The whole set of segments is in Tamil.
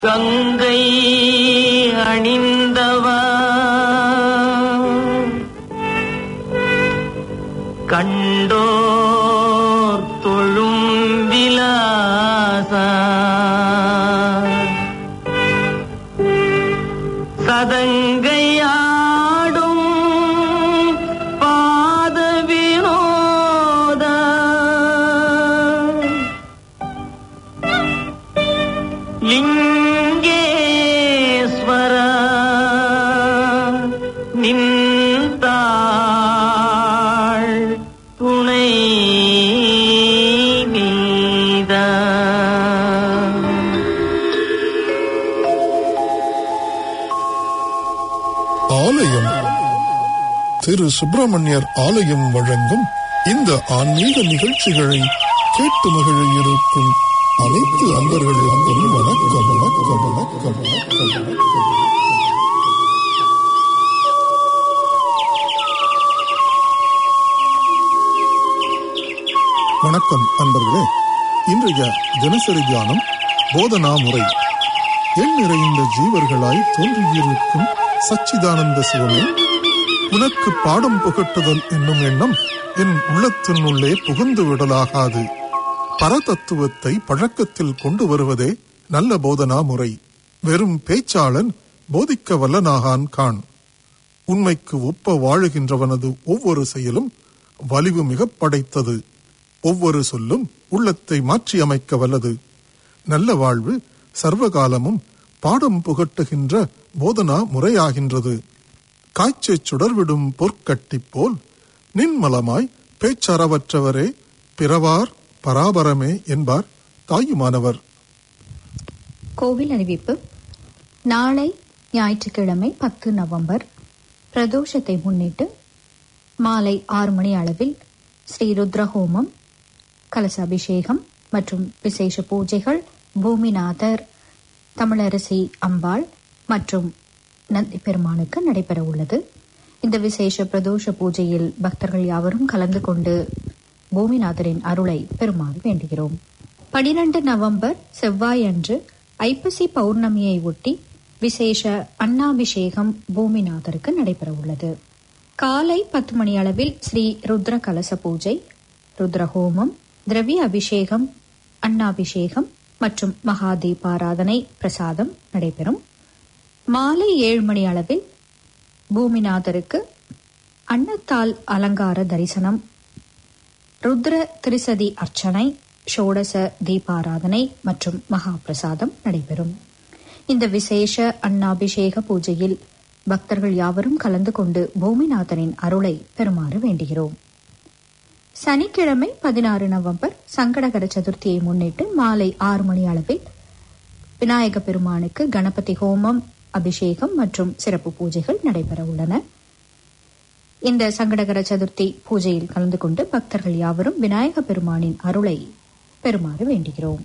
கங்கை அணிந்தவா கண்டோர் தொழும் விலாசா சதங்கையாடும் பாத வினோத லிங்கேஸ்வர நின்றாள் துணை நீத ஆலயம் திரு சுப்பிரமணியர் ஆலயம் வழங்கும் இந்த ஆன்மீக நிகழ்ச்சிகளை கேட்டு மகிழ இருக்கும் அனைத்து அன்பர்களுக்கும் வணக்கம் வணக்கம் வணக்கம் வணக்கம் வணக்கம் வணக்கம் அன்பர்களே இன்றைய தினசரி தியானம் போதனா முறை எண் நிறைந்த ஜீவர்களாய் தோன்றியிருக்கும் சச்சிதானந்த சிவமே உனக்கு பாடம் புகட்டுதல் என்னும் எண்ணம் என் உள்ளத்தினுள்ளே புகுந்து விடலாகாது பரதத்துவத்தை பழக்கத்தில் கொண்டு வருவதே நல்ல போதனா முறை வெறும் பேச்சாளன் போதிக்க வல்லனாகான் கான் உண்மைக்கு ஒப்ப வாழுகின்றவனது ஒவ்வொரு செயலும் வலிவு மிகப் படைத்தது ஒவ்வொரு சொல்லும் உள்ளத்தை மாற்றி அமைக்க வல்லது நல்ல வாழ்வு சர்வகாலமும் பாடம் புகட்டுகின்ற போதனா முறையாகின்றது காய்ச்சைச் சுடர்விடும் பொற்கட்டி போல் நின்மலமாய் பேச்சறவற்றவரே பிறவார் பராபரமே என்பார் தாயுமானவர் கோவில் அறிவிப்பு நாளை ஞாயிற்றுக்கிழமை பத்து நவம்பர் பிரதோஷத்தை முன்னிட்டு மாலை ஆறு மணி அளவில் ஸ்ரீ ருத்ரஹோமம் கலச அபிஷேகம் மற்றும் விசேஷ பூஜைகள் பூமிநாதர் தமிழரசி அம்பாள் மற்றும் நந்தி பெருமானுக்கு நடைபெற உள்ளது இந்த விசேஷ பிரதோஷ பூஜையில் பக்தர்கள் யாவரும் கலந்து கொண்டு பூமிநாதரின் அருளை பெறுமாறு வேண்டுகிறோம் பனிரெண்டு நவம்பர் செவ்வாய் அன்று ஐப்பசி பௌர்ணமியை ஒட்டி விசேஷ அன்னாபிஷேகம் பூமிநாதருக்கு நடைபெற உள்ளது காலை பத்து மணி அளவில் ஸ்ரீ ருத்ர கலச பூஜை ருத்ரஹோமம் திரவிய அபிஷேகம் அன்னாபிஷேகம் மற்றும் மகா தீபாராதனை பிரசாதம் நடைபெறும் மாலை ஏழு மணி அளவில் பூமிநாதருக்கு அன்னத்தால் அலங்கார தரிசனம் ருத்ர திரிசதி அர்ச்சனை ஷோடச தீபாராதனை மற்றும் மகா பிரசாதம் நடைபெறும் இந்த விசேஷ அன்னாபிஷேக பூஜையில் பக்தர்கள் யாவரும் கலந்து கொண்டு பூமிநாதனின் அருளை பெறுமாறு வேண்டுகிறோம் சனிக்கிழமை பதினாறு நவம்பர் சங்கடகர சதுர்த்தியை முன்னிட்டு மாலை ஆறு மணி அளவில் விநாயக பெருமானுக்கு கணபதி ஹோமம் அபிஷேகம் மற்றும் சிறப்பு பூஜைகள் நடைபெற உள்ளன இந்த சங்கடகர சதுர்த்தி பூஜையில் கலந்து கொண்டு பக்தர்கள் யாவரும் விநாயக பெருமானின் அருளை பெறுமாறு வேண்டுகிறோம்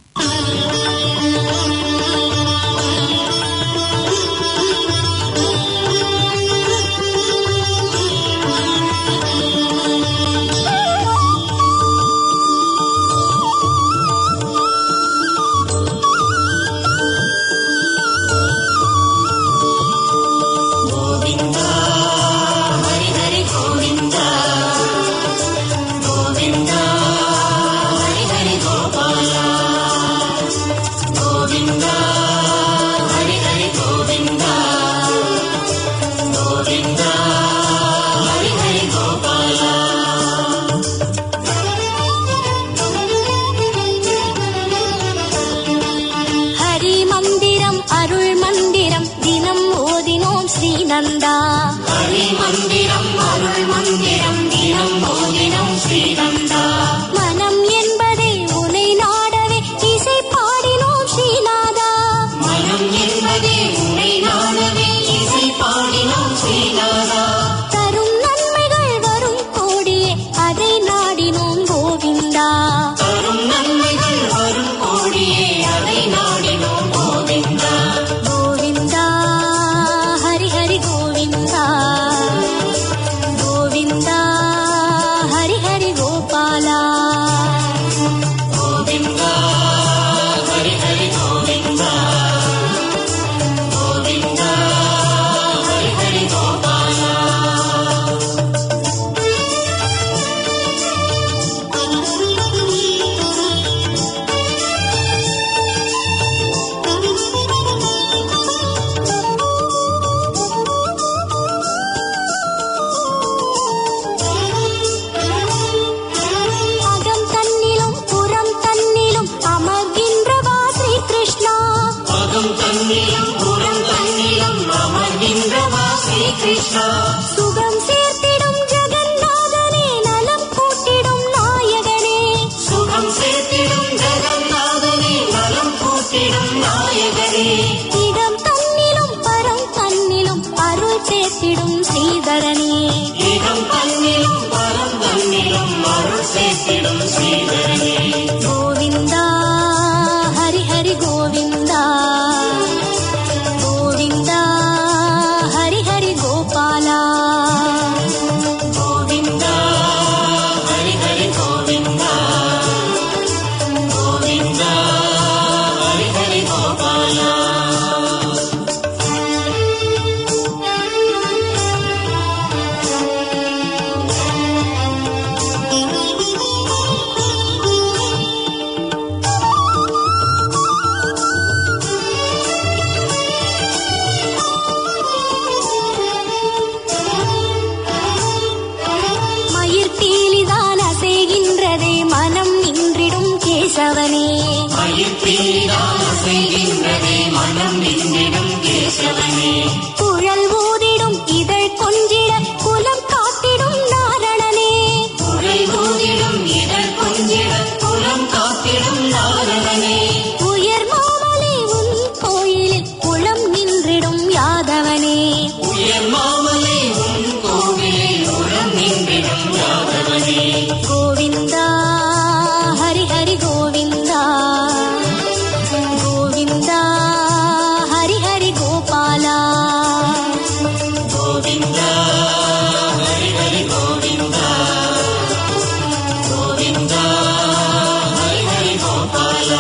ஹரி மந்திரம் அருள் மந்திரம் தினம் ஓதினோம் ஸ்ரீநந்தா ஹரி மந்திரம் அருள் மந்திரம் தினம் ஓதினோம் ஸ்ரீநந்தா மனம் என்பதே உனை நாடவே இசை பாடினோம் ஸ்ரீநாதா மனம் என்பதே உனை நாடவே இசை பாடினோம் ஸ்ரீநாதா தரும் நன்மைகள் வரும் கோடியே அதை நாடினோம் கோவிந்தா தரும் நன்மைகள் வரும் கோடியே அதை நாடினோம் கோவிந்தா கோவிந்தா ஹரி ஹரி கோவிந்தா அகம் தன்னிலும் புறம் தன்னிலும் அமர்கின்றவா ஸ்ரீ கிருஷ்ணா சுகம் சேர்த்திடும் ஜெகநாதனே நலம் கூட்டிடும் நாயகனே சுகம் சேர்த்திடும் ஜெகநாதனே நலம் கூட்டிடும் நாயகனே இடம் தன்னிலும் பரம் தன்னிலும் அருள் சேர்த்திடும் ஸ்ரீதரனே இகம் தன்னிலும் பரம் தன்னிலும் அருள் சேர்த்திடும் ஸ்ரீதரனே கோவிந்தா ஹரி ஹரி கோவிந்தா கோவிந்தா ஹரி ஹரி கோபாலா கோவிந்தா ஹரி ஹரி கோவிந்தா கோவிந்தா ஹரி ஹரி கோபாலா மயிர் பீலிதான் அசைகின்றதே மனம் நின்றிடும் கேசவனே மயிர்பீடான செய்கின்றதே மனம் நின்றிடும் கேசவனே குழல் ஊதிடும் இதழ் கொஞ்சிட குலம் காத்திடும் நாரணனே குழல் ஊதிடும் இதழ் கொஞ்சிட குலம் காத்திடும் நாரணனே உயர் மாமலை உன் கோயிலில் குளம் நின்றிடும் யாதவனே உயர் மாமலை உன் கோவிலில் உரம் நின்றிடும் யாதவனே கோவிந்தா ஹரி ஹரி கோவிந்தா கோவிந்தா ஹரி ஹரி கோபாலா கோவிந்தா ஹரி ஹரி கோவிந்தா கோவிந்தா ஹரி ஹரி கோபாலா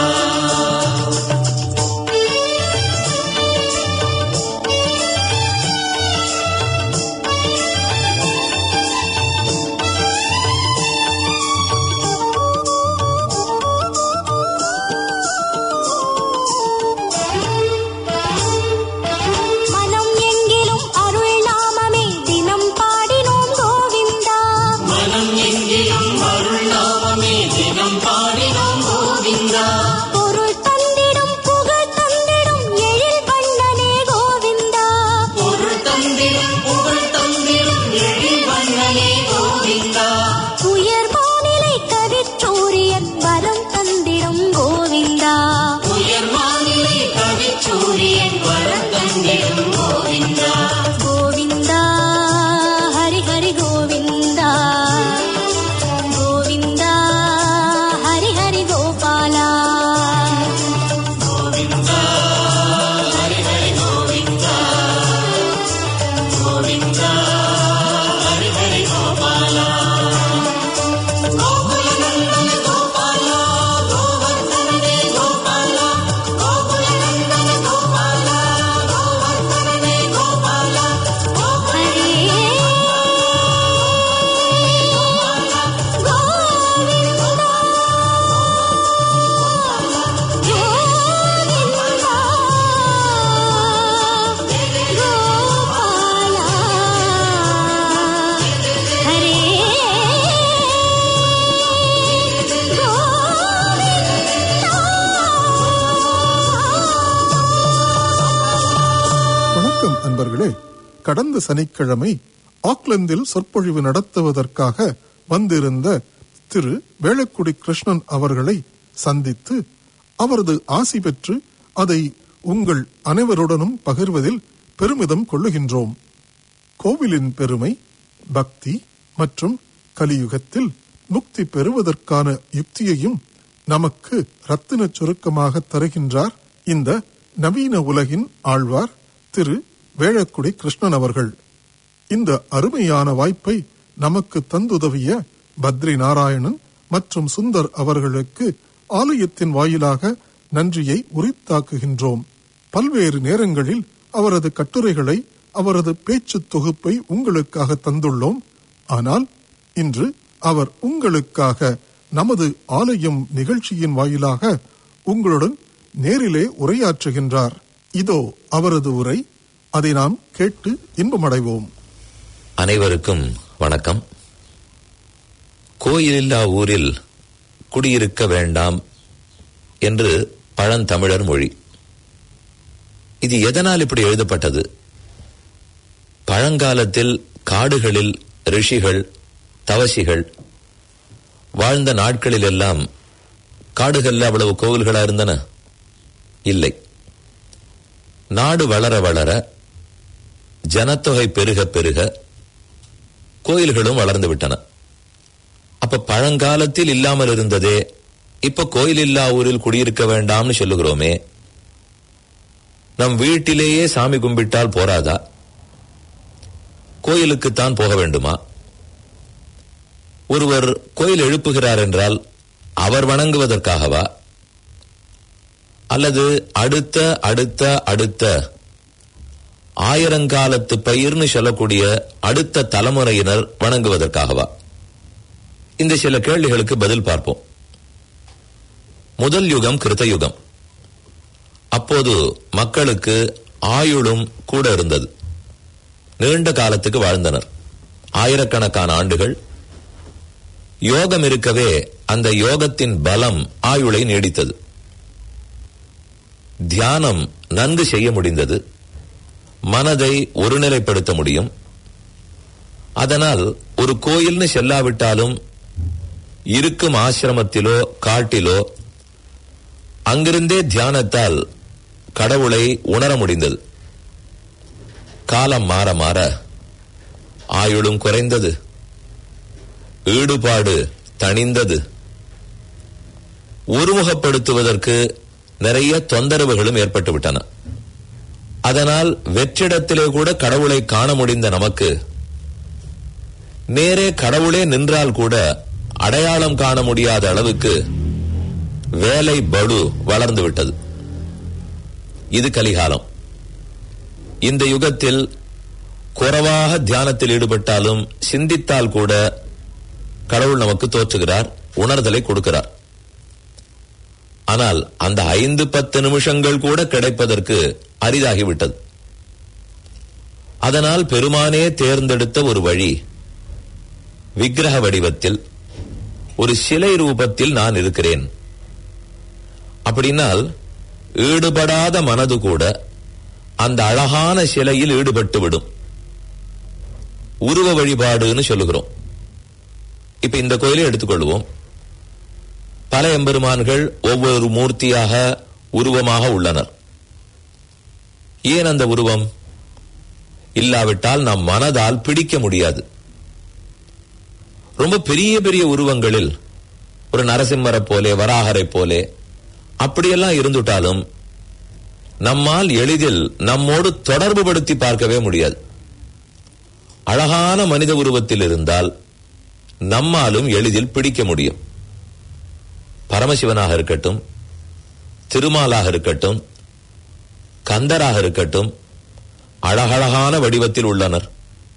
மனம் எங்கிலும் அருள் நாமமே தினம் பாடினோம் கோவிந்தா மனம் எங்கிலும் அருள் நாமமே தினம் பாடினோம் கோவிந்தா பொருள் தந்திடும் புகழ் தந்திடும் எழில் வண்ணனே கோவிந்தா பொருள் தந்திடும் புகழ் தந்திடும் எழில் வண்ணனே கோவிந்தா உயர் வானிலை கதிச்சூரியன் வரம் தந்திடும் கோவிந்தா உயர் வானிலை கவிச்சூரியன் வரம் தந்திடும் கோவிந்தா கோவிந்தா ஹரி ஹரி கோவிந்தா கோவிந்தா ஹரி ஹரி கோபாலா கோவிந்தா ஹரி ஹரி கோவிந்தா கோவிந்தா ஹரி ஹரி கோபாலா கோகுல நந்தன கோபாலா கோவர்தனனே கோபாலா கோகுல நந்தன கோபாலா கோவர்தனனே கோபாலா ஹரே கோவிந்தா கோவிந்தா கோபாலா ஹரே வணக்கம் அன்பர்களே கடந்த சனிக்கிழமை ஆக்லாந்தில் சொற்பொழிவு நடத்துவதற்காக வந்திருந்த திரு வேளக்குடி கிருஷ்ணன் அவர்களை சந்தித்து அவரது ஆசி பெற்று அதை உங்கள் அனைவருடனும் பகிர்வதில் பெருமிதம் கொள்ளுகின்றோம் கோவிலின் பெருமை பக்தி மற்றும் கலியுகத்தில் முக்தி பெறுவதற்கான யுக்தியையும் நமக்கு ரத்தின சுருக்கமாக தருகின்றார் இந்த நவீன உலகின் ஆழ்வார் திரு வேழக்குடி கிருஷ்ணன் அவர்கள் இந்த அருமையான வாய்ப்பை நமக்கு தந்துதவிய பத்ரி நாராயணன் மற்றும் சுந்தர் அவர்களுக்கு ஆலயத்தின் வாயிலாக நன்றியை உரித்தாக்குகின்றோம் பல்வேறு நேரங்களில் அவரது கட்டுரைகளை அவரது பேச்சு தொகுப்பை உங்களுக்காக தந்துள்ளோம் ஆனால் இன்று அவர் உங்களுக்காக நமது ஆலயம் நிகழ்ச்சியின் வாயிலாக உங்களுடன் நேரிலே உரையாற்றுகின்றார் இதோ அவரது உரை அதை நாம் கேட்டு இன்பமடைவோம் அனைவருக்கும் வணக்கம் கோயிலில்லா ஊரில் குடியிருக்க வேண்டாம் என்று பழந்தமிழர் மொழி இது எதனால் இப்படி எழுதப்பட்டது பழங்காலத்தில் காடுகளில் ரிஷிகள் தவசிகள் வாழ்ந்த நாட்களில் எல்லாம் காடுகள்ல அவ்வளவு கோவில்களா இருந்தன இல்லை நாடு வளர வளர ஜனத்தொகை பெருக பெருக கோயில்களும் வளர்ந்து விட்டன அப்ப பழங்காலத்தில் இல்லாமல் இருந்ததே இப்ப கோயில் இல்லா ஊரில் குடியிருக்க வேண்டாம்னு சொல்லுகிறோமே நம் வீட்டிலேயே சாமி கும்பிட்டால் போராதா கோயிலுக்குத்தான் போக வேண்டுமா ஒருவர் கோயில் எழுப்புகிறார் என்றால் அவர் வணங்குவதற்காகவா அல்லது அடுத்த அடுத்த அடுத்த ஆயிரங்காலத்து பயிர்னு சொல்லக்கூடிய அடுத்த தலைமுறையினர் வணங்குவதற்காகவா இந்த சில கேள்விகளுக்கு பதில் பார்ப்போம் முதல் யுகம் கிருத்த யுகம் அப்போது மக்களுக்கு ஆயுளும் கூட இருந்தது நீண்ட காலத்துக்கு வாழ்ந்தனர் ஆயிரக்கணக்கான ஆண்டுகள் யோகம் இருக்கவே அந்த யோகத்தின் பலம் ஆயுளை நீடித்தது தியானம் நன்கு செய்ய முடிந்தது மனதை ஒருநிலைப்படுத்த முடியும் அதனால் ஒரு கோயில்னு செல்லாவிட்டாலும் இருக்கும் ஆசிரமத்திலோ காட்டிலோ அங்கிருந்தே தியானத்தால் கடவுளை உணர முடிந்தது காலம் மாற மாற ஆயுளும் குறைந்தது ஈடுபாடு தணிந்தது ஒருமுகப்படுத்துவதற்கு நிறைய தொந்தரவுகளும் ஏற்பட்டு விட்டன அதனால் வெற்றிடத்திலே கூட கடவுளை காண முடிந்த நமக்கு நேரே கடவுளே நின்றால் கூட அடையாளம் காண முடியாத அளவுக்கு வேலை படு வளர்ந்து விட்டது இது கலிகாலம் இந்த யுகத்தில் குறைவாக தியானத்தில் ஈடுபட்டாலும் சிந்தித்தால் கூட கடவுள் நமக்கு தோற்றுகிறார் உணர்தலை கொடுக்கிறார் ஆனால் அந்த ஐந்து பத்து நிமிஷங்கள் கூட கிடைப்பதற்கு அரிதாகிவிட்டது அதனால் பெருமானே தேர்ந்தெடுத்த ஒரு வழி விக்கிரக வடிவத்தில் ஒரு சிலை ரூபத்தில் நான் இருக்கிறேன் அப்படின்னால் ஈடுபடாத மனது கூட அந்த அழகான சிலையில் ஈடுபட்டு விடும் உருவ வழிபாடுன்னு சொல்லுகிறோம் இப்ப இந்த கோயிலை எடுத்துக்கொள்வோம் பல எம்பெருமான்கள் ஒவ்வொரு மூர்த்தியாக உருவமாக உள்ளனர் ஏன் அந்த உருவம் இல்லாவிட்டால் நம் மனதால் பிடிக்க முடியாது ரொம்ப பெரிய பெரிய உருவங்களில் ஒரு நரசிம்மரை போலே வராகரை போலே அப்படியெல்லாம் இருந்துட்டாலும் நம்மால் எளிதில் நம்மோடு தொடர்பு படுத்தி பார்க்கவே முடியாது அழகான மனித உருவத்தில் இருந்தால் நம்மாலும் எளிதில் பிடிக்க முடியும் பரமசிவனாக இருக்கட்டும் திருமாலாக இருக்கட்டும் கந்தராக இருக்கட்டும் அழகழகான வடிவத்தில் உள்ளனர்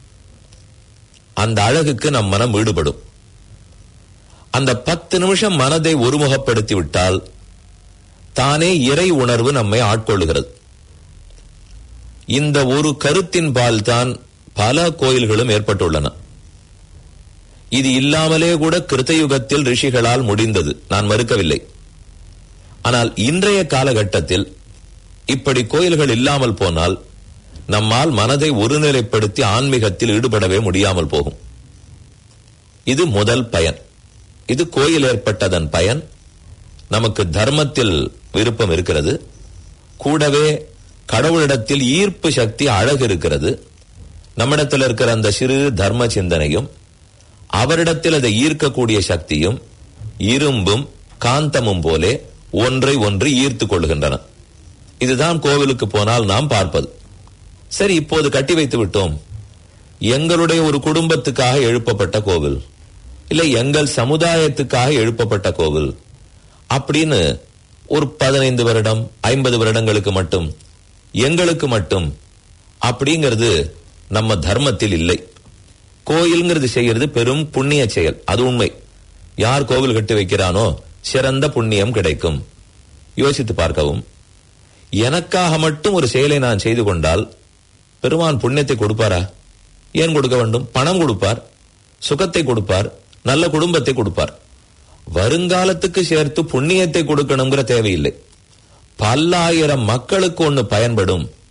அந்த அழகுக்கு நம் மனம் ஈடுபடும் அந்த பத்து நிமிஷம் மனதை ஒருமுகப்படுத்தி விட்டால் தானே இறை உணர்வு நம்மை ஆட்கொள்ளுகிறது இந்த ஒரு கருத்தின் பால் தான் பல கோயில்களும் ஏற்பட்டுள்ளன இது இல்லாமலே கூட கிருத்தயுகத்தில் ரிஷிகளால் முடிந்தது நான் மறுக்கவில்லை ஆனால் இன்றைய காலகட்டத்தில் இப்படி கோயில்கள் இல்லாமல் போனால் நம்மால் மனதை ஒருநிலைப்படுத்தி ஆன்மீகத்தில் ஈடுபடவே முடியாமல் போகும் இது முதல் பயன் இது கோயில் ஏற்பட்டதன் பயன் நமக்கு தர்மத்தில் விருப்பம் இருக்கிறது கூடவே கடவுளிடத்தில் ஈர்ப்பு சக்தி அழகு இருக்கிறது நம்மிடத்தில் இருக்கிற அந்த சிறு தர்ம சிந்தனையும் அவரிடத்தில் அதை ஈர்க்கக்கூடிய சக்தியும் இரும்பும் காந்தமும் போலே ஒன்றை ஒன்று ஈர்த்து கொள்கின்றன இதுதான் கோவிலுக்கு போனால் நாம் பார்ப்பது சரி இப்போது கட்டி வைத்து விட்டோம் எங்களுடைய ஒரு குடும்பத்துக்காக எழுப்பப்பட்ட கோவில் இல்லை எங்கள் சமுதாயத்துக்காக எழுப்பப்பட்ட கோவில் அப்படின்னு ஒரு பதினைந்து வருடம் ஐம்பது வருடங்களுக்கு மட்டும் எங்களுக்கு மட்டும் அப்படிங்கிறது நம்ம தர்மத்தில் இல்லை கோயில்ங்கிறது செய்யறது பெரும் புண்ணிய செயல் அது உண்மை யார் கோவில் கட்டி வைக்கிறானோ சிறந்த புண்ணியம் கிடைக்கும் யோசித்து பார்க்கவும் எனக்காக மட்டும் ஒரு செயலை நான் செய்து கொண்டால் பெருமான் புண்ணியத்தை கொடுப்பாரா ஏன் கொடுக்க வேண்டும் பணம் கொடுப்பார் சுகத்தை கொடுப்பார் நல்ல குடும்பத்தை கொடுப்பார் வருங்காலத்துக்கு சேர்த்து புண்ணியத்தை கொடுக்கணுங்கிற தேவையில்லை பல்லாயிரம் மக்களுக்கு ஒண்ணு பயன்படும்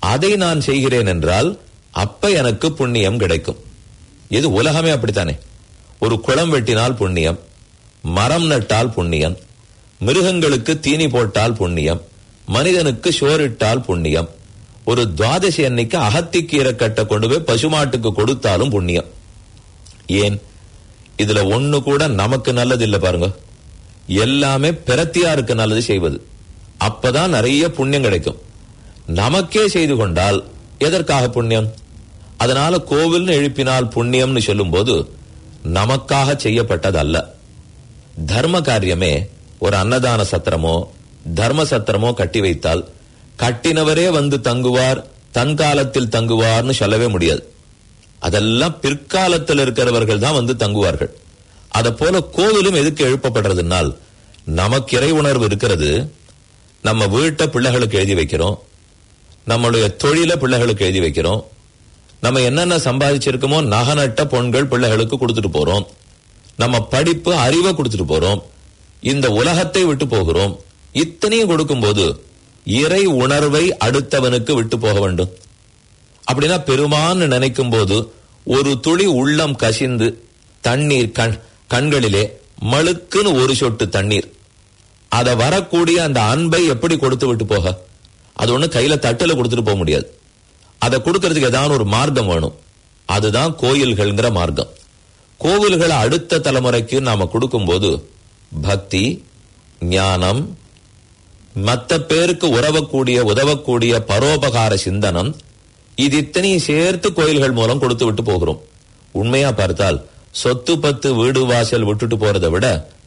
அதை நான் செய்கிறேன் என்றால் அப்ப எனக்கு புண்ணியம் கிடைக்கும் இது உலகமே அப்படித்தானே ஒரு குளம் வெட்டினால் புண்ணியம் மரம் நட்டால் புண்ணியம் மிருகங்களுக்கு தீனி போட்டால் புண்ணியம் மனிதனுக்கு சோறிட்டால் புண்ணியம் ஒரு துவாதசி அன்னைக்கு அகத்திக்கீரை கட்டை கொண்டு போய் பசுமாட்டுக்கு கொடுத்தாலும் புண்ணியம் ஏன் இதுல ஒண்ணு கூட நமக்கு நல்லது இல்ல பாருங்க எல்லாமே பிரத்தியாருக்கு நல்லது செய்வது அப்பதான் நிறைய புண்ணியம் கிடைக்கும் நமக்கே செய்து கொண்டால் எதற்காக புண்ணியம் அதனால கோவில்னு எழுப்பினால் புண்ணியம்னு சொல்லும்போது நமக்காக செய்யப்பட்டது அல்ல தர்ம காரியமே ஒரு அன்னதான சத்திரமோ தர்ம சத்திரமோ கட்டி வைத்தால் கட்டினவரே வந்து தங்குவார் தன் காலத்தில் தங்குவார்னு சொல்லவே முடியாது அதெல்லாம் பிற்காலத்தில் இருக்கிறவர்கள் தான் வந்து தங்குவார்கள் அத போல கோவிலும் எதுக்கு எழுப்பப்படுறதுனால் நமக்கு இறை உணர்வு இருக்கிறது நம்ம வீட்டை பிள்ளைகளுக்கு எழுதி வைக்கிறோம் நம்மளுடைய தொழில பிள்ளைகளுக்கு எழுதி வைக்கிறோம் நம்ம என்னென்ன சம்பாதிச்சிருக்கோமோ நகநட்ட பொண்கள் பிள்ளைகளுக்கு கொடுத்துட்டு போறோம் நம்ம படிப்பு அறிவை கொடுத்துட்டு போறோம் இந்த உலகத்தை விட்டு போகிறோம் இத்தனையும் கொடுக்கும்போது இறை உணர்வை அடுத்தவனுக்கு விட்டு போக வேண்டும் அப்படின்னா பெருமான்னு நினைக்கும் போது ஒரு துளி உள்ளம் கசிந்து தண்ணீர் கண் கண்களிலே மழுக்குன்னு ஒரு சொட்டு தண்ணீர் அத வரக்கூடிய அந்த அன்பை எப்படி கொடுத்து விட்டு போக அது ஒண்ணு கையில தட்டுல கொடுத்துட்டு போக முடியாது அதை கொடுக்கறதுக்கு ஏதாவது ஒரு மார்க்கம் வேணும் அதுதான் கோயில்கள்ங்கிற மார்க்கம் கோவில்களை அடுத்த தலைமுறைக்கு நாம கொடுக்கும்போது பக்தி ஞானம் மத்த பேருக்கு உறவக்கூடிய உதவக்கூடிய பரோபகார சிந்தனம் இது இத்தனையும் சேர்த்து கோயில்கள் மூலம் கொடுத்து விட்டு போகிறோம் உண்மையா பார்த்தால் சொத்து பத்து வீடு வாசல் விட்டுட்டு போறதை விட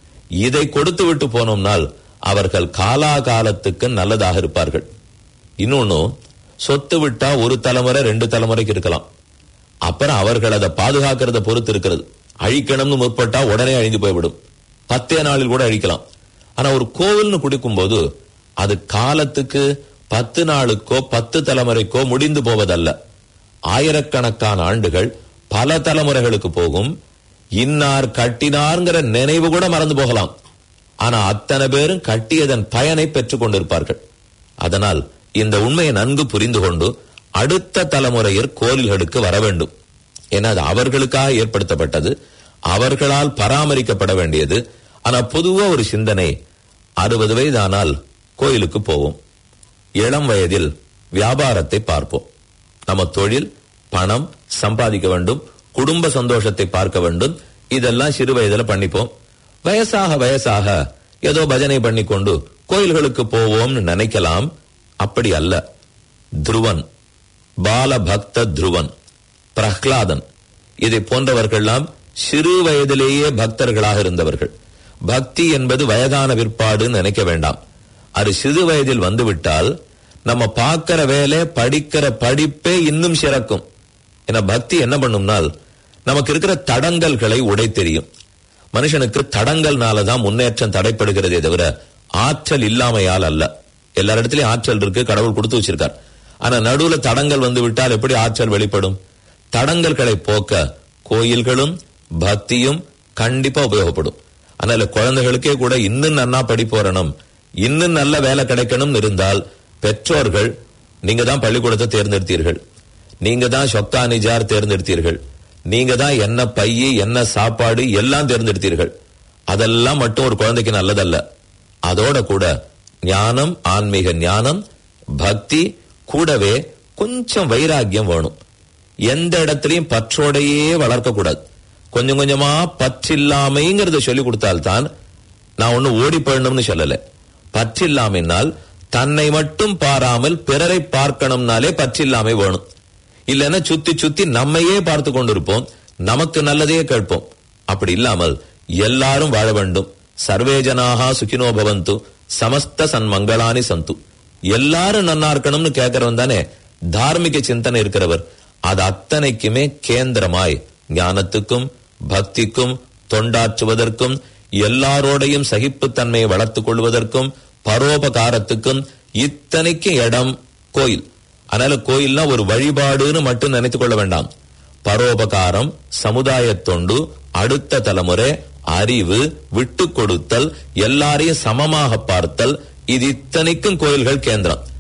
இதை கொடுத்து விட்டு போனோம்னால் அவர்கள் காலாகாலத்துக்கு நல்லதாக இருப்பார்கள் இன்னொன்னு சொத்து விட்டா ஒரு தலைமுறை ரெண்டு தலைமுறைக்கு இருக்கலாம் அப்புறம் அவர்கள் அதை பாதுகாக்கிறத பொறுத்து இருக்கிறது அழிக்கணும்னு முற்பட்டா உடனே அழிந்து போய்விடும் பத்தே நாளில் கூட அழிக்கலாம் ஆனா ஒரு கோவில்னு குடிக்கும்போது அது காலத்துக்கு பத்து நாளுக்கோ பத்து தலைமுறைக்கோ முடிந்து போவதல்ல ஆயிரக்கணக்கான ஆண்டுகள் பல தலைமுறைகளுக்கு போகும் இன்னார் கட்டினார்ங்கிற நினைவு கூட மறந்து போகலாம் ஆனா அத்தனை பேரும் கட்டியதன் பயனை பெற்றுக் கொண்டிருப்பார்கள் அதனால் இந்த உண்மையை நன்கு புரிந்து கொண்டு அடுத்த தலைமுறையர் கோயில்களுக்கு வர வேண்டும் ஏன்னா அது அவர்களுக்காக ஏற்படுத்தப்பட்டது அவர்களால் பராமரிக்கப்பட வேண்டியது ஆனா பொதுவா ஒரு சிந்தனை அறுபது வயதானால் கோயிலுக்கு போவோம் இளம் வயதில் வியாபாரத்தை பார்ப்போம் நம்ம தொழில் பணம் சம்பாதிக்க வேண்டும் குடும்ப சந்தோஷத்தை பார்க்க வேண்டும் இதெல்லாம் சிறு வயதுல பண்ணிப்போம் வயசாக வயசாக ஏதோ பஜனை பண்ணிக்கொண்டு கோயில்களுக்கு போவோம்னு நினைக்கலாம் அப்படி அல்ல துருவன் பால பக்த துருவன் பிரஹ்லாதன் இதை போன்றவர்கள்லாம் சிறு வயதிலேயே பக்தர்களாக இருந்தவர்கள் பக்தி என்பது வயதான விற்பாடுன்னு நினைக்க வேண்டாம் அது சிறு வயதில் வந்துவிட்டால் நம்ம பார்க்கிற வேலை படிக்கிற படிப்பே இன்னும் சிறக்கும் ஏன்னா பக்தி என்ன பண்ணும்னால் நமக்கு இருக்கிற தடங்கல்களை உடை தெரியும் மனுஷனுக்கு தடங்கல்னாலதான் முன்னேற்றம் தடைப்படுகிறதே தவிர ஆற்றல் இல்லாமையால் அல்ல எல்லா இடத்துலயும் ஆற்றல் இருக்கு கடவுள் கொடுத்து வச்சிருக்கார் ஆனா நடுவுல தடங்கள் வந்து விட்டால் எப்படி ஆற்றல் வெளிப்படும் தடங்கல்களை போக்க கோயில்களும் பக்தியும் கண்டிப்பா உபயோகப்படும் அதனால குழந்தைகளுக்கே கூட இன்னும் நன்னா படிப்பு வரணும் இன்னும் நல்ல வேலை கிடைக்கணும்னு இருந்தால் பெற்றோர்கள் நீங்க தான் பள்ளிக்கூடத்தை தேர்ந்தெடுத்தீர்கள் நீங்க தான் சொக்கா நிஜார் தேர்ந்தெடுத்தீர்கள் நீங்க தான் என்ன பைய என்ன சாப்பாடு எல்லாம் தேர்ந்தெடுத்தீர்கள் அதெல்லாம் மட்டும் ஒரு குழந்தைக்கு நல்லதல்ல அதோட கூட ஞானம் ஆன்மீக ஞானம் பக்தி கூடவே கொஞ்சம் வைராக்கியம் வேணும் எந்த இடத்துலயும் பற்றோடையே வளர்க்க கூடாது கொஞ்சம் கொஞ்சமா பற்றில்லாமைங்கிறத சொல்லி கொடுத்தால்தான் நான் ஒண்ணு ஓடி போயிடணும்னு சொல்லல பற்றில்லாமைனால் தன்னை மட்டும் பாராமல் பிறரை பார்க்கணும்னாலே பற்றில்லாமை வேணும் இல்லைன்னா சுத்தி சுத்தி நம்மையே பார்த்து கொண்டிருப்போம் நமக்கு நல்லதையே கேட்போம் அப்படி இல்லாமல் எல்லாரும் வாழ வேண்டும் சர்வேஜனாகா சுகினோ பவந்து சமஸ்த சன்மங்களானி சந்து எல்லாரும் நன்னா இருக்கணும்னு கேட்கிறவன் தானே தார்மீக சிந்தனை இருக்கிறவர் அது அத்தனைக்குமே கேந்திரமாய் ஞானத்துக்கும் பக்திக்கும் தொண்டாற்றுவதற்கும் எல்லாரோடையும் சகிப்புத்தன்மையை வளர்த்துக் கொள்வதற்கும் பரோபகாரத்துக்கும் இத்தனைக்கு இடம் கோயில் அதனால கோயில்னா ஒரு வழிபாடுன்னு மட்டும் நினைத்துக் கொள்ள வேண்டாம் பரோபகாரம் சமுதாய தொண்டு அடுத்த தலைமுறை அறிவு விட்டு கொடுத்தல் எல்லாரையும் சமமாக பார்த்தல் இது இத்தனைக்கும் கோயில்கள் கேந்திரம்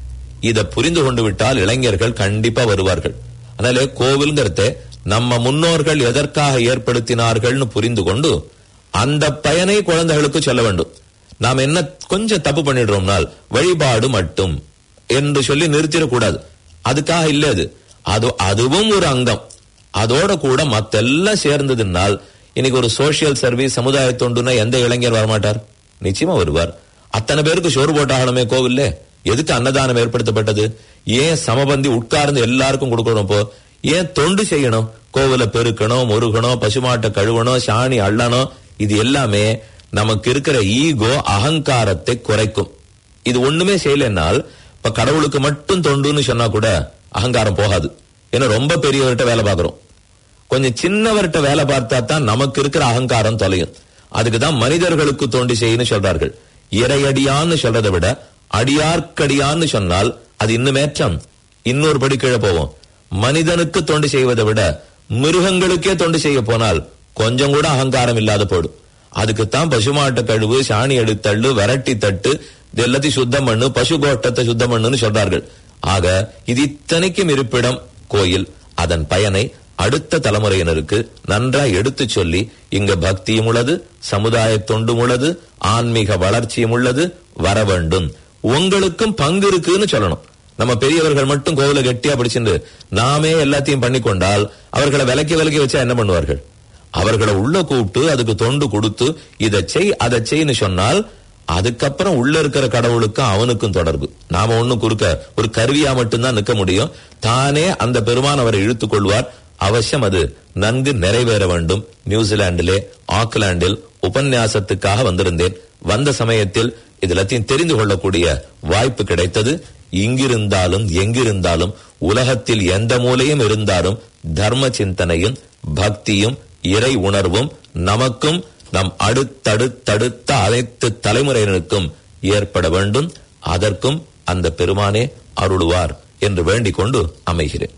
இத புரிந்து கொண்டு விட்டால் இளைஞர்கள் கண்டிப்பா வருவார்கள் அதனால கோவில்ங்கிறத நம்ம முன்னோர்கள் எதற்காக ஏற்படுத்தினார்கள்னு புரிந்து கொண்டு அந்த பயனை குழந்தைகளுக்கு சொல்ல வேண்டும் நாம் என்ன கொஞ்சம் தப்பு பண்ணிடுறோம்னால் வழிபாடு மட்டும் என்று சொல்லி நிறுத்திடக்கூடாது அதுக்காக இல்ல அது அது அதுவும் ஒரு அங்கம் அதோட கூட மத்தெல்லாம் சேர்ந்ததுனால் இன்னைக்கு ஒரு சோசியல் சர்வீஸ் சமுதாய தொண்டுனா எந்த இளைஞர் வரமாட்டார் நிச்சயமா வருவார் அத்தனை பேருக்கு சோறு போட்டாகணுமே கோவில்ல எதுக்கு அன்னதானம் ஏற்படுத்தப்பட்டது ஏன் சமபந்தி உட்கார்ந்து எல்லாருக்கும் கொடுக்கணும் இப்போ ஏன் தொண்டு செய்யணும் கோவில பெருக்கணும் முருகணும் பசுமாட்டை கழுவணும் சாணி அள்ளணும் இது எல்லாமே நமக்கு இருக்கிற ஈகோ அகங்காரத்தை குறைக்கும் இது ஒண்ணுமே செய்யலைன்னால் இப்ப கடவுளுக்கு மட்டும் தொண்டுன்னு சொன்னா கூட அகங்காரம் போகாது ஏன்னா ரொம்ப பெரியவர்கிட்ட வேலை பார்க்கிறோம் கொஞ்சம் சின்னவர்கிட்ட வேலை பார்த்தா தான் நமக்கு இருக்கிற அகங்காரம் தொலையும் அதுக்கு தான் மனிதர்களுக்கு தோண்டி செய்யன்னு சொல்றார்கள் இறையடியான்னு சொல்றதை விட அடியார்க்கடியான்னு சொன்னால் அது இன்னும் ஏற்றம் இன்னொரு படி கீழே போவோம் மனிதனுக்கு தொண்டு செய்வதை விட மிருகங்களுக்கே தொண்டு செய்ய போனால் கொஞ்சம் கூட அகங்காரம் இல்லாத போடும் அதுக்குத்தான் பசுமாட்டு கழுவு சாணி எடுத்தள்ளு விரட்டி தட்டு இது எல்லாத்தையும் சுத்தம் பண்ணு பசு கோட்டத்தை சுத்தம் பண்ணுன்னு சொல்றார்கள் ஆக இது இத்தனைக்கும் இருப்பிடம் கோயில் அதன் பயனை அடுத்த தலைமுறையினருக்கு நன்றா எடுத்து சொல்லி இங்க பக்தியும் உள்ளது சமுதாய தொண்டும் உள்ளது ஆன்மீக வளர்ச்சியும் உள்ளது வர வேண்டும் உங்களுக்கும் பங்கு இருக்குன்னு சொல்லணும் நம்ம பெரியவர்கள் மட்டும் கோவில கெட்டியா பிடிச்சிருந்து நாமே எல்லாத்தையும் பண்ணி கொண்டால் அவர்களை விலக்கி விலக்கி வச்சா என்ன பண்ணுவார்கள் அவர்களை உள்ள கூப்பிட்டு அதுக்கு தொண்டு கொடுத்து இதை செய் அதை செய்ன்னு சொன்னால் அதுக்கப்புறம் உள்ள இருக்கிற கடவுளுக்கும் அவனுக்கும் தொடர்பு நாம ஒண்ணும் குறுக்க ஒரு கருவியா மட்டும்தான் நிற்க முடியும் தானே அந்த பெருமான் அவரை இழுத்துக் கொள்வார் அவசியம் அது நன்கு நிறைவேற வேண்டும் நியூசிலாண்டிலே ஆக்லாண்டில் உபன்யாசத்துக்காக வந்திருந்தேன் வந்த சமயத்தில் இது எல்லாத்தையும் தெரிந்து கொள்ளக்கூடிய வாய்ப்பு கிடைத்தது இங்கிருந்தாலும் எங்கிருந்தாலும் உலகத்தில் எந்த மூலையும் இருந்தாலும் தர்ம சிந்தனையும் பக்தியும் இறை உணர்வும் நமக்கும் நம் அடுத்தடுத்தடுத்த அனைத்து தலைமுறையினருக்கும் ஏற்பட வேண்டும் அதற்கும் அந்த பெருமானே அருளுவார் என்று வேண்டிக் கொண்டு அமைகிறேன்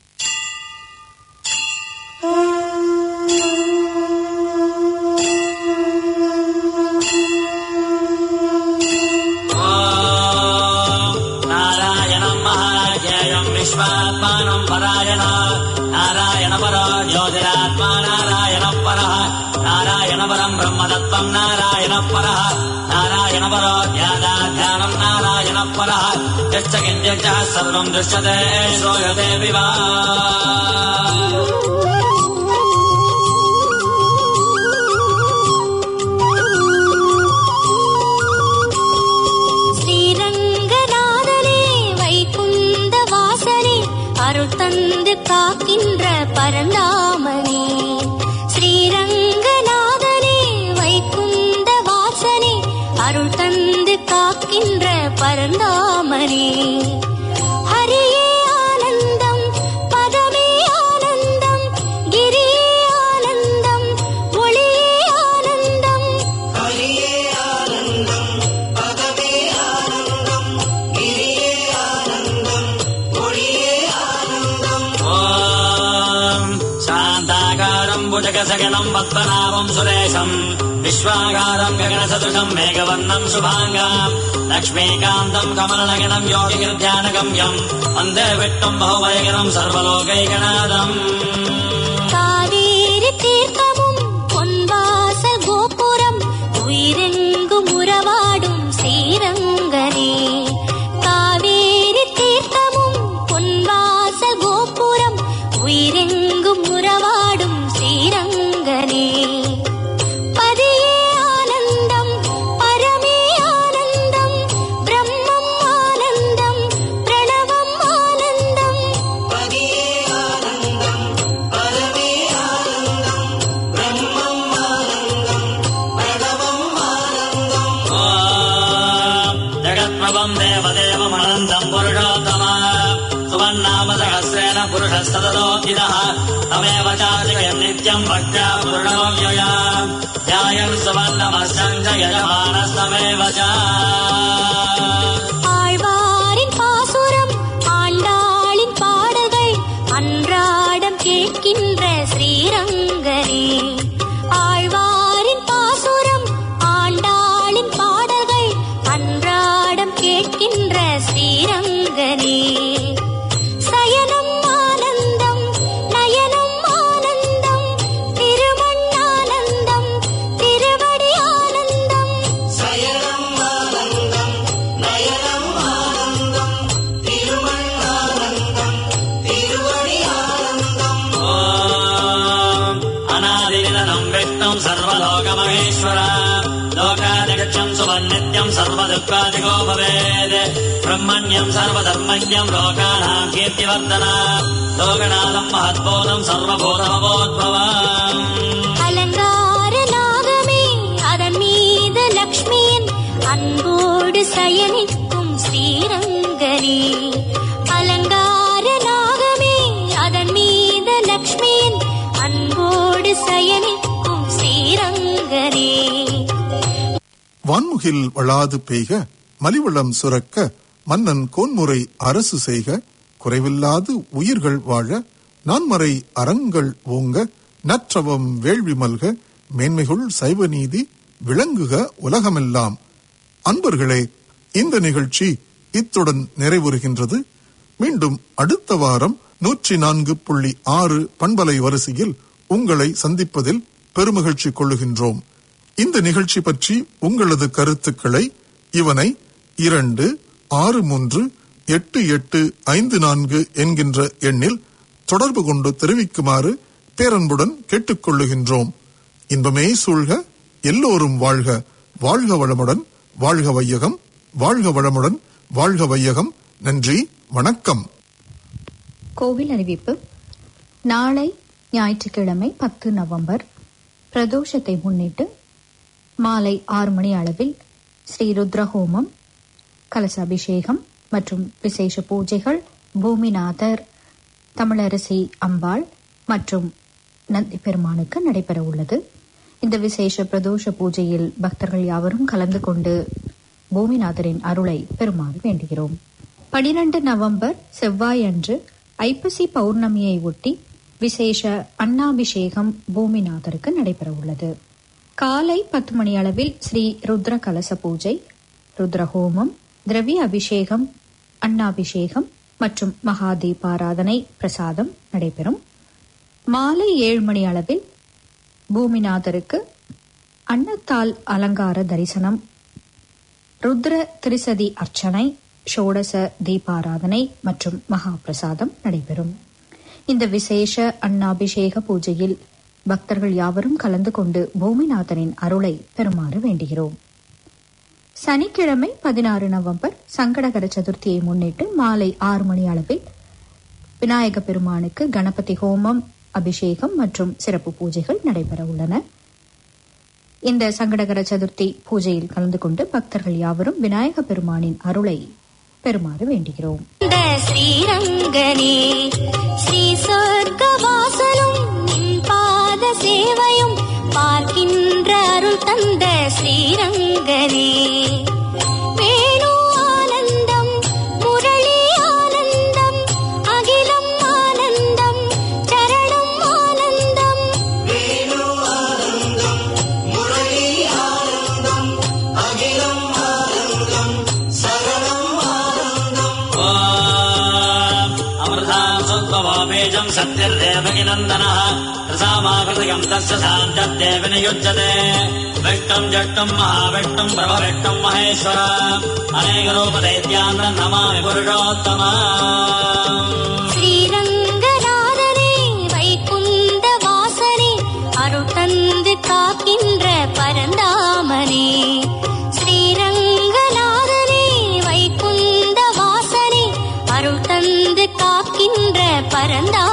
नारायणम् महाज्ञेयम् विश्वात्मानम् परायण नारायण परो ज्योतिरात्मा नारायणः परः नारायण परम् ब्रह्मदत्तम् नारायणः परः नारायण परो ध्यानाध्यानम् नारायणः परः यश्च किञ्चित् सर्वम् दृश्यते श्रूयते विवा ஸ்ரீரங்கநாதனே வைகுந்த வாசனே அருள் தந்து காக்கின்ற பரந்தாமனே ஸ்ரீரங்கநாதனே வைகுந்த வாசனே அருள் தந்து காக்கின்ற பரந்தாமனே ஹரியே ஆனந்தம் பதமே ஆனந்தம் கிரியே ஆனந்தம் ஒளியே ஆனந்தம் ॐ शान्ताकारम् भुजगसगणम् पद्मनाभम् सुरेशम् विश्वाकारम् गगनसदृशम् मेघवर्णम् शुभाङ्गाम् लक्ष्मीकान्तम् कमलनगणम् योगिनिर्ध्यानगम्यम् वन्दे विष्णुम् बहुवयगणम् सर्वलोकैकनादम् காவேரி தீர்த்தமும் பொன்வாசல் கோபுரம் உயிரெங்கும் உறவாடும் ஸ்ரீரங்கனே காவேரி தீர்த்தமும் பொன்வாசல் கோபுரம் உயிரெங்கும் உறவாடும் ஸ்ரீரங்கனே பதியே ஆனந்தம் பரமே ஆனந்தம் பிரம்மம் ஆனந்தம் பிரணவம் ஆனந்தம் ॐ जगत्प्रभम् देवदेवमनन्तम् पुरुषोत्तम सुवन्नाम सहस्रेण पुरुषस्तदोदितः तमेव चादिकयम् नित्यम् भक्त्या पूर्णोऽव्यया ध्यायम् सुवर्णमस्यम् च यजमानस्तमेव च ஆழ்வாரின் பாசுரம் ஆண்டாளின் பாடல்கள் அன்றாடம் கேட்கின்ற ஸ்ரீரங்கரே ஆழ்வாரின் பாசுரம் ஆண்டாளின் பாடல்கள் அன்றாடம் கேட்கின்ற ஸ்ரீரங்கரே सत्त्वादिको भवेत् ब्रह्मण्यम् सर्वधर्मज्ञम् लोकानाम् कीर्तिवर्धना लोकनाथम् महत्बोधम् सर्वभूतमवोद्भवम् அலங்கார நாகமே அதன் மீது லக்ஷ்மியின் அன்போடு சயனிக்கும் ஸ்ரீரங்கனே அலங்கார நாகமே அதன் மீது லக்ஷ்மியின் அன்போடு சயனிக்கும் ஸ்ரீரங்கனே வான்முகில் வளாது பெய்க மலிவளம் சுரக்க மன்னன் கோன்முறை அரசு செய்க குறைவில்லாது உயிர்கள் வாழ நான்மறை அறங்கள் ஓங்க நற்றவம் வேள்வி மல்க மேன்மைகுள் சைவ நீதி விளங்குக உலகமெல்லாம் அன்பர்களே இந்த நிகழ்ச்சி இத்துடன் நிறைவுறுகின்றது மீண்டும் அடுத்த வாரம் நூற்றி நான்கு புள்ளி ஆறு பண்பலை வரிசையில் உங்களை சந்திப்பதில் பெருமகிழ்ச்சி கொள்ளுகின்றோம் இந்த நிகழ்ச்சி பற்றி உங்களது கருத்துக்களை இவனை இரண்டு ஆறு மூன்று எட்டு எட்டு ஐந்து நான்கு என்கின்ற எண்ணில் தொடர்பு கொண்டு தெரிவிக்குமாறு பேரன்புடன் கேட்டுக்கொள்ளுகின்றோம் இன்பமே சூழ்க எல்லோரும் வாழ்க வாழ்க வளமுடன் வாழ்க வையகம் வாழ்க வளமுடன் வாழ்க வையகம் நன்றி வணக்கம் கோவில் அறிவிப்பு நாளை ஞாயிற்றுக்கிழமை பத்து நவம்பர் பிரதோஷத்தை முன்னிட்டு மாலை ஆறு மணி அளவில் ஸ்ரீ ருத்ரஹோமம் கலசாபிஷேகம் மற்றும் விசேஷ பூஜைகள் பூமிநாதர் தமிழரசி அம்பாள் மற்றும் நந்தி பெருமானுக்கு நடைபெற உள்ளது இந்த விசேஷ பிரதோஷ பூஜையில் பக்தர்கள் யாவரும் கலந்து கொண்டு பூமிநாதரின் அருளை பெறுமாறு வேண்டுகிறோம் பனிரெண்டு நவம்பர் செவ்வாய் அன்று ஐப்பசி பௌர்ணமியை ஒட்டி விசேஷ அன்னாபிஷேகம் பூமிநாதருக்கு நடைபெற உள்ளது காலை பத்து மணி அளவில் ஸ்ரீ ருத்ர கலச பூஜை ருத்ரஹோமம் திரவிய அபிஷேகம் அன்னாபிஷேகம் மற்றும் மகா தீபாராதனை பிரசாதம் நடைபெறும் மாலை ஏழு மணி அளவில் பூமிநாதருக்கு அன்னத்தால் அலங்கார தரிசனம் ருத்ர திரிசதி அர்ச்சனை ஷோடச தீபாராதனை மற்றும் மகா பிரசாதம் நடைபெறும் இந்த விசேஷ அன்னாபிஷேக பூஜையில் பக்தர்கள் யாவரும் கலந்து கொண்டு பூமிநாதனின் அருளை பெறுமாறு வேண்டுகிறோம் சனிக்கிழமை பதினாறு நவம்பர் சங்கடகர சதுர்த்தியை முன்னிட்டு மாலை ஆறு மணி அளவில் விநாயக பெருமானுக்கு கணபதி ஹோமம் அபிஷேகம் மற்றும் சிறப்பு பூஜைகள் நடைபெற உள்ளன இந்த சங்கடகர சதுர்த்தி பூஜையில் கலந்து கொண்டு பக்தர்கள் யாவரும் விநாயக பெருமானின் அருளை பெறுமாறு வேண்டுகிறோம் இந்த ஸ்ரீரங்கனே ஸ்ரீ சொர்க்கவாசலும் நின் பாத சேவையும் பார்க்கின்ற அருள் தந்த ஸ்ரீரங்கனே வேணு ஆனந்தம் முரளி ஆனந்தம் அகிலம் ஆனந்தம் சரணம் ஆனந்தம் अमृताम् सत्त्वमापेजम् सत्यर्देवकिनन्दनः रसामाकृतयम् तस्य शान्तद्देव नियुज्यते विष्टम् जट्टम् महाविष्टम् प्रभविष्टम् महेश्वर अनेकरूपदैत्यान् नमामि पुरुषोत्तमा ஸ்ரீரங்கநாதனே வைகுந்த வாசனே அருள் தந்து காக்கின்ற பரந்தாமனே ஸ்ரீரங்கநாதனே வைகுந்த வாசனே அருள் தந்து காக்கின்ற பரந்தா